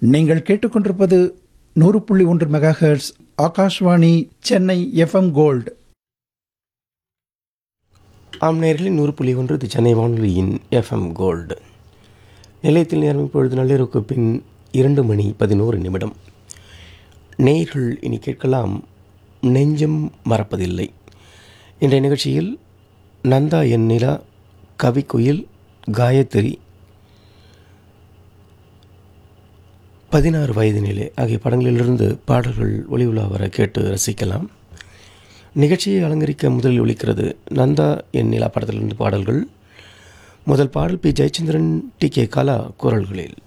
நீங்கள் கேட்டுக்கொண்டிருப்பது நூறு புள்ளி ஒன்று megahertz Akashvani Chennai FM gold ஆம் நேயர்களே நூறு புள்ளி ஒன்று இது சென்னை வானொலியின் எஃப்எம் கோல்டு நிலையத்தில் நேரம் இப்பொழுது நள்ளிரவுக்கு பின் இரண்டு மணி பதினோரு நிமிடம் நேயர்கள் இனி கேட்கலாம் நெஞ்சம் மறப்பதில்லை இன்றைய நிகழ்ச்சியில் நந்தா என் நிலா கவிக்குயில் காயத்ரி பதினாறு வயதினிலே ஆகிய படங்களிலிருந்து பாடல்கள் ஒளி உலா வர கேட்டு ரசிக்கலாம் நிகழ்ச்சியை அலங்கரிக்க முதலில் ஒலிக்கிறது நந்தா என் நிலா படத்திலிருந்து பாடல்கள் முதல் பாடல் P Jayachandran T K Kala குரல்களில்